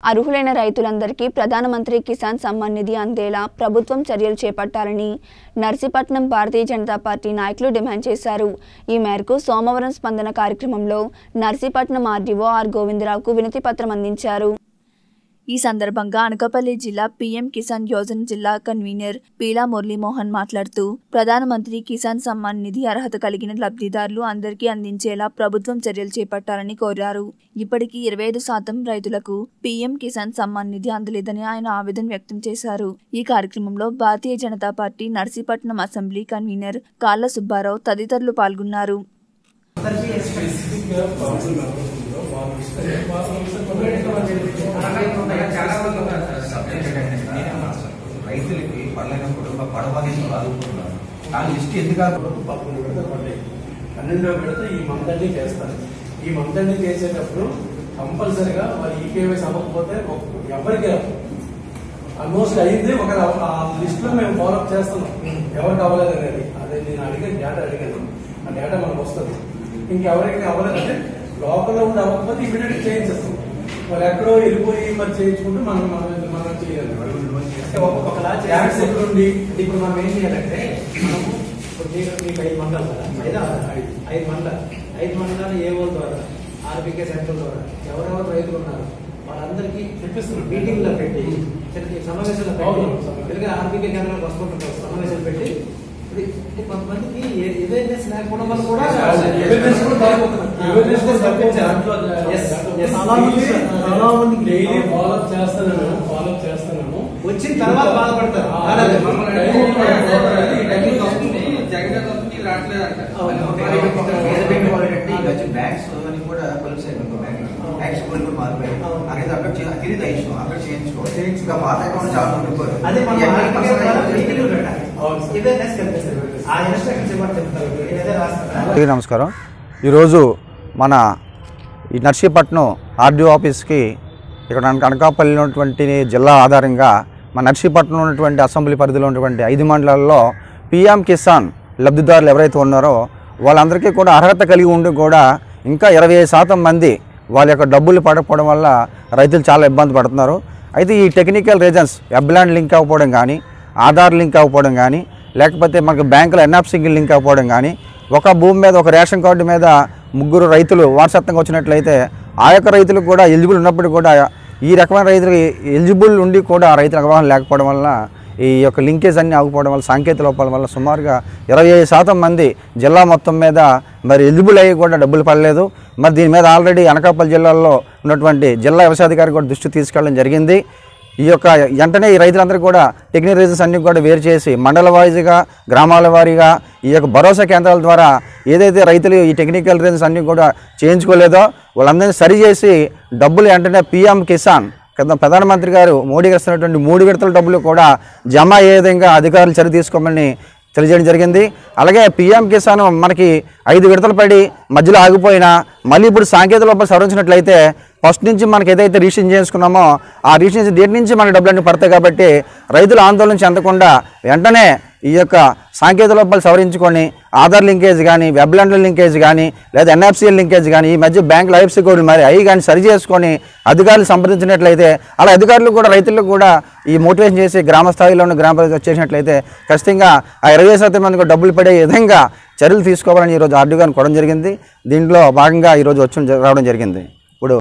అర్హులైన రైతులందరికీ ప్రధానమంత్రి కిసాన్ సమ్మాన్ నిధి అందేలా ప్రభుత్వం చర్యలు చేపట్టాలని నర్సీపట్నం భారతీయ జనతా పార్టీ నాయకులు డిమాండ్ చేశారు ఈ మేరకు సోమవారం స్పందన కార్యక్రమంలో నర్సీపట్నం ఆర్డీఓ ఆర్ గోవిందరావుకు వినతి పత్రం అందించారు ఈ సందర్భంగా అనకాపల్లి జిల్లా పీఎం కిసాన్ యోజన జిల్లా కన్వీనర్ పీలా మురళీమోహన్ మాట్లాడుతూ ప్రధానమంత్రి కిసాన్ సమ్మాన్ నిధి అర్హత కలిగిన లబ్ధిదారులు అందరికీ అందించేలా ప్రభుత్వం చర్యలు చేపట్టాలని కోరారు ఇప్పటికీ ఇరవై ఐదు శాతం రైతులకు పీఎం కిసాన్ సమ్మాన్ నిధి అందలేదని ఆయన ఆవేదన వ్యక్తం చేశారు ఈ కార్యక్రమంలో Bharatiya Janata party Narsipatnam assembly convener Kalla Subbarao తదితరులు పాల్గొన్నారు రైతులకి పడలేనప్పుడు మా పడవని ఆదుకుంటున్నారు ఆ లిస్ట్ ఎందుకు ఆదుకుంటున్నారు? పదకొండు విడతలు పడ్డాయి పన్నెండో విడత ఈ మంత్ అన్ని చేస్తారు ఈ మంత్ అన్ని చేసేటప్పుడు కంపల్సరిగా మరి ఈకేవైస్ అవ్వకపోతే ఒక- ఎవరికి ఆల్మోస్ట్ అయింది ఒక ఆ లిస్ట్ లో మేము ఫాలోఅప్ చేస్తున్నాం ఎవరికి అవ్వలేదు అనేది అదే నేను అడిగిన డేటా అడిగాను ఆ డేటా మనకు వస్తుంది ఇంకెవరికి అవ్వలేదంటే లోపల ఉండి అవ్వకపోతే ఇమీడియట్ చేయించేస్తాం మరి ఎక్కడో వెళ్ళిపోయి మరి చేయించుకుంటే మనం మనం మనం చేయాలి అంటే ఒక్కొక్కలా ట్యాక్స్ ఎక్కడ ఉండి ఇప్పుడు మనం ఏం చేయాలంటే మనము ఇప్పుడు మీకు మీకు ఐదు మండలాలు కదా ఐదా ఐదు ఐదు మండలాలు ఐదు మండలాలు ఏ వాళ్ళ ద్వారా ఆర్బీకే సెంటర్ ద్వారా ఎవరెవరు రైతులు ఉన్నారు వాళ్ళందరికీ తెప్పిస్తున్నాం. మీటింగ్ లో పెట్టి చిన్న చిన్న సమావేశాలు అవును. పెట్టి తెలుగు ఆర్బీకే కేంద్రాలకు వస్తుంటారు సమావేశాలు పెట్టి ఇప్పుడు అంటే కొంతమందికి అవేర్నెస్ లేకపోవడం వల్ల కూడా Awareness కూడా తగ్గిపోతుంది. Awareness కూడా తగ్గించాలి. దాంట్లో yes, yes. చాలా మంది చాలా మందికి డైలీ అవును. ఫాలోఅప్ చేస్తున్నాను ఫాలోఅప్ చేస్తున్నాను వచ్చిన తర్వాత బాధపడతారు ఆ, అలాగే. మమ్మల్ని డైలీ ఈ టెక్నిక్ వస్తుంది, జగన్ గారు వస్తుంది, వీళ్ళు రావట్లేదంట. అవును. మరి ఒక పేద పెట్టి వాళ్ళకి ఈ వచ్చి బ్యాంక్స్ అని కూడా కొలిసాయి ఇంకో బ్యాంక్. అవును. బ్యాంక్స్ కూడా కూడా మారిపోయాయి. అవును. అనేది అక్కడ చే- తిరిగి ఇష్యూ అక్కడ చేయించుకోవాలి చేయించుకో. ఇంకా పాత అకౌంట్ చాలా ఉండిపోయారు అదే మనం ఇవన్నీ ఆర్బీకే పర్సనల్ ద్వారా అయితే మీటింగ్లు పెట్టాలి అవును సార్. అవేర్నెస్ కల్పిస్తారు ఆ ఇన్స్ట్రక్షన్స్ ఇవ్వడం చెప్తారు ఏదైతే రాస్తారా అందరికీ నమస్కారం ఈరోజు మన ఈ నర్సీపట్నం ఆర్డీఓ ఆఫీస్కి ఇక్కడ అనక- అనకాపల్లి ఉన్నటువంటి జిల్లా ఆధారంగా మన నర్సీపట్నం ఉన్నటువంటి అసెంబ్లీ పరిధిలో ఉన్నటువంటి ఐదు మండలాల్లో పిఎం కిసాన్ లబ్ధిదారులు ఎవరైతే ఉన్నారో వాళ్ళందరికీ కూడా అర్హత కలిగి ఉండి కూడా ఇంకా ఇరవై ఐదు శాతం మంది వాళ్ళ యొక్క డబ్బులు పడకపోవడం వల్ల రైతులు చాలా ఇబ్బంది పడుతున్నారు అయితే ఈ టెక్నికల్ రీజన్స్ వెబ్లాండ్ లింక్ అవ్వకపోవడం కానీ ఆధార్ లింక్ అవ్వకపోవడం కానీ లేకపోతే మనకు బ్యాంకులో ఎన్ఆఫ్ లింక్ అవ్వకపోవడం కానీ ఒక భూమి మీద ఒక రేషన్ కార్డు మీద ముగ్గురు రైతులు వారసత్వంగా వచ్చినట్లయితే ఆ యొక్క రైతులకు కూడా ఎలిజిబుల్ ఉన్నప్పుడు కూడా ఈ రకమైన రైతులు ఎలిజిబుల్ ఉండి కూడా ఆ రైతులకు అవగాహన లేకపోవడం వల్ల ఈ యొక్క లింకేజ్ అన్ని ఆగిపోవడం వల్ల సాంకేతిక లోపాల వల్ల సుమారుగా ఇరవై ఐదు శాతం మంది జిల్లా మొత్తం మీద మరి ఎలిజిబుల్ అయ్యి కూడా డబ్బులు పడలేదు మరి దీని మీద ఆల్రెడీ అనకాపల్లి జిల్లాలో ఉన్నటువంటి జిల్లా వ్యవసాయాధికారి కూడా దృష్టి తీసుకెళ్ళడం జరిగింది ఈ యొక్క వెంటనే ఈ రైతులందరూ కూడా టెక్నికల్ రీజన్స్ అన్ని కూడా వేరు చేసి మండల వారీగా గ్రామాల వారీగా ఈ యొక్క భరోసా కేంద్రాల ద్వారా ఏదైతే రైతులు ఈ టెక్నికల్ రీజన్స్ అన్ని కూడా చేయించుకోలేదో వాళ్ళందరినీ సరిచేసి డబ్బులు వెంటనే పిఎం కిసాన్ కింద ప్రధానమంత్రి గారు మోడీ గారు ఇస్తున్నటువంటి మూడు విడతల డబ్బులు కూడా జమ అయ్యే విధంగా అధికారులు చర్య తీసుకోమని తెలియజేయడం జరిగింది అలాగే పిఎం కిసాన్ మనకి ఐదు విడతలు పడి మధ్యలో ఆగిపోయినా మళ్ళీ ఇప్పుడు సాంకేతిక లోపాలు సవరించినట్లయితే ఫస్ట్ నుంచి మనకి ఏదైతే రిజిస్ట్రేషన్ చేసుకున్నామో ఆ రిజిస్ట్రేషన్ డేట్ నుంచి మనకి డబ్బులన్నీ పడతాయి కాబట్టి రైతులు ఆందోళన చెందకుండా వెంటనే ఈ యొక్క సాంకేతిక లోపాలు సవరించుకొని ఆధార్ లింకేజ్ కానీ వెబ్లాండ్ లింకేజ్ కానీ లేదా ఎన్ఎఫ్సిఎల్ లింకేజ్ కానీ ఈ మధ్య బ్యాంక్ లైఫ్ సెక్యూరిటీ మరి అవి కానీ సరి చేసుకొని అధికారులు సంప్రదించినట్లయితే అలా అధికారులు కూడా రైతులకు కూడా ఈ మోటివేషన్ చేసి గ్రామ స్థాయిలో ఉన్న గ్రామ ప్రజలకు చేసినట్లయితే ఖచ్చితంగా ఆ ఇరవై శాతం మందికి కూడా డబ్బులు పడే విధంగా చర్యలు తీసుకోవాలని ఈరోజు ఆర్డీ గారిని కొనడం జరిగింది దీంట్లో భాగంగా ఈరోజు వచ్చి రావడం జరిగింది